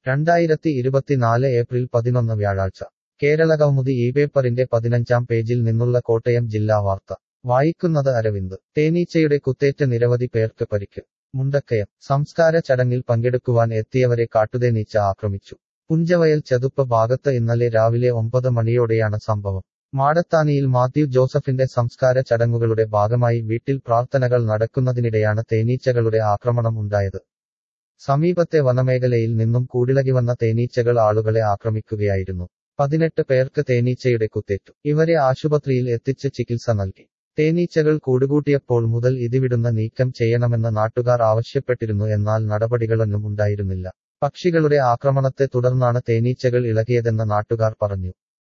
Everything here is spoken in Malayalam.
രണ്ടായിരത്തി ഇരുപത്തിനാല് ഏപ്രിൽ പതിനൊന്ന് വ്യാഴാഴ്ച കേരള കൗമുദി ഈ പേപ്പറിന്റെ പതിനഞ്ചാം പേജിൽ നിന്നുള്ള കോട്ടയം ജില്ലാ വാർത്ത വായിക്കുന്നത് അരവിന്ദ് തേനീച്ചയുടെ കുത്തേറ്റ് നിരവധി പേർക്ക് പരിക്ക് മുണ്ടക്കയം സംസ്കാര ചടങ്ങിൽ പങ്കെടുക്കുവാൻ എത്തിയവരെ കാട്ടുതേനീച്ച ആക്രമിച്ചു പുഞ്ചവയൽ ചതുപ്പ് ഭാഗത്ത് ഇന്നലെ രാവിലെ ഒമ്പത് മണിയോടെയാണ് സംഭവം മാടത്താനിയിൽ മാത്യു ജോസഫിന്റെ സംസ്കാര ചടങ്ങുകളുടെ ഭാഗമായി വീട്ടിൽ പ്രാർത്ഥനകൾ നടക്കുന്നതിനിടെയാണ് തേനീച്ചകളുടെ ആക്രമണം ഉണ്ടായത് സമീപത്തെ വനമേഖലയിൽ നിന്നും കൂടിളകി വന്ന തേനീച്ചകൾ ആളുകളെ ആക്രമിക്കുകയായിരുന്നു പതിനെട്ട് പേർക്ക് തേനീച്ചയുടെ കുത്തേറ്റു ഇവരെ ആശുപത്രിയിൽ എത്തിച്ച് ചികിത്സ നൽകി തേനീച്ചകൾ കൂടുകൂട്ടിയപ്പോൾ മുതൽ ഇതിവിടുന്ന നീക്കം ചെയ്യണമെന്ന് നാട്ടുകാർ ആവശ്യപ്പെട്ടിരുന്നു എന്നാൽ നടപടികളൊന്നും ഉണ്ടായിരുന്നില്ല പക്ഷികളുടെ ആക്രമണത്തെ തുടർന്നാണ് തേനീച്ചകൾ ഇളകിയതെന്ന് നാട്ടുകാർ പറഞ്ഞു